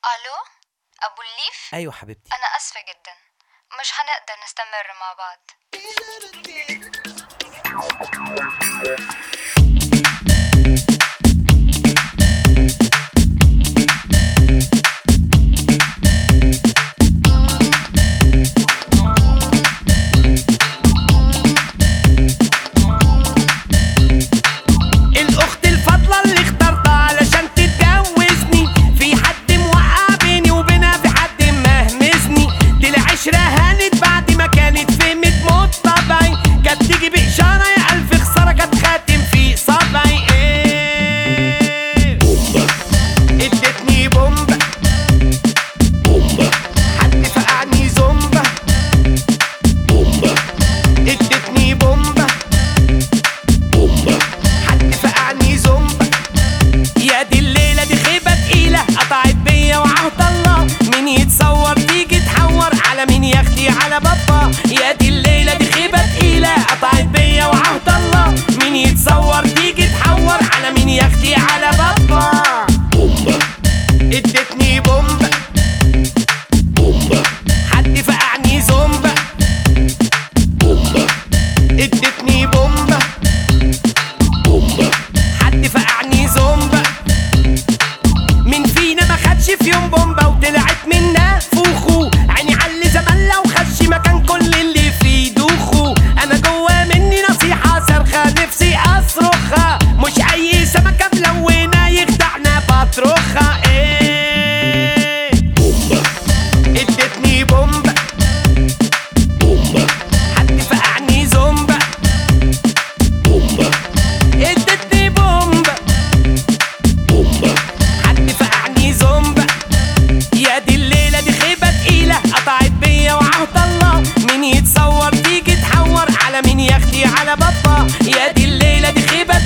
الو ابو الليف ايوه حبيبتي انا اسفه جدا مش هنقدر نستمر مع بعض الاخت الفاضله اللي اخترتها علشان تتجوزني في حد موقع بيني وبينها في حد مهمزني دي العشره هانت بعد ما كانت فهمت موت طبعي كانت تيجي باشاره يا الف خساره كانت خاتم في صبعي ايه ادتني بومبا حد فقعني زومبا ادتني بومبا حد فقعني زومبا يا دي الليلة دي خيبة تقيلة قطعت بيا وعهد الله مين يتصور تيجي تحور على مين ياختي على بابا يا دي الليلة دي خيبة تقيلة قطعت بيا وعهد الله مين يتصور تيجي تحور على مين ياختي على بابا ادتني بومبا حد فقعني زومبا ادتني بومبا حد فقعني زومبا مين فينا ما خدش في يوم بومبا وطلعت منا فوخو عيني علي زمان لو خش مكان كل اللي فيه دوخو انا جوا مني نصيحة صرخة نفسي اصرخها مش اي سمكة ملونة يخدعنا بطرخها ايه ادتني بومبا حد فقعني زومبا ادتني بومبا حد فقعني زومبا يا دي الليلة دي خيبة تقيلة قطعت بيا وعهد الله مين يتصور تيجي تحور على مين ياختي على بابا يا دي الليلة دي خيبة